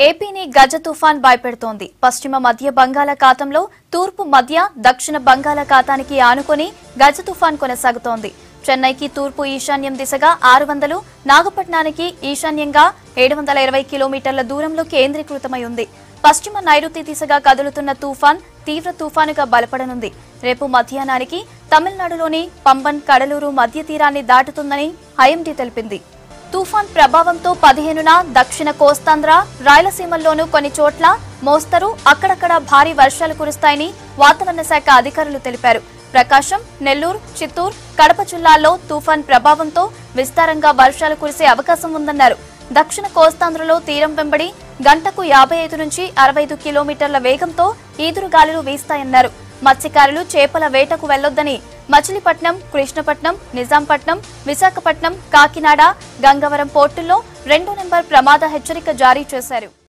ఏపీని గజ తుఫాన్ భయపెడుతోంది పశ్చిమ మధ్య బంగాళాఖాతంలో తూర్పు మధ్య దక్షిణ బంగాళాఖాతానికి ఆనుకొని గజ తుఫాన్ కొనసాగుతోంది చెన్నైకి తూర్పు ఈశాన్యం దిశగా ఆరు వందలు నాగపట్నానికి ఈశాన్యంగా ఏడు వందల ఇరవై కిలోమీటర్ల దూరంలో కేంద్రీకృతమై ఉంది పశ్చిమ నైరుతి దిశగా కదులుతున్న తుఫాన్ తీవ్ర తుఫానుగా బలపడనుంది రేపు మధ్యాహ్నానికి తమిళనాడులోని పంబన్ కడలూరు మధ్య తీరాన్ని దాటుతుందని ఐఎండీ తెలిపింది తుఫాన్ ప్రభావంతో పదిహేనున దక్షిణ కోస్తాంధ్ర రాయలసీమల్లోనూ కొన్ని చోట్ల మోస్తరు అక్కడక్కడ భారీ వర్షాలు కురుస్తాయని వాతావరణ శాఖ అధికారులు తెలిపారు ప్రకాశం నెల్లూరు చిత్తూరు కడప జిల్లాల్లో తుఫాన్ ప్రభావంతో విస్తారంగా వర్షాలు కురిసే అవకాశం ఉందన్నారు దక్షిణ కోస్తాంధ్రలో తీరం వెంబడి గంటకు యాభై ఐదు నుంచి అరవై ఐదు కిలోమీటర్ల వేగంతో ఈదురుగాలులు వీస్తాయన్నారు మత్స్యకారులు చేపల వేటకు వెళ్లొద్దని మచిలీపట్నం కృష్ణపట్నం నిజాంపట్నం విశాఖపట్నం కాకినాడ గంగవరం పోర్టుల్లో రెండో నెంబర్ ప్రమాద హెచ్చరిక జారీ చేశారు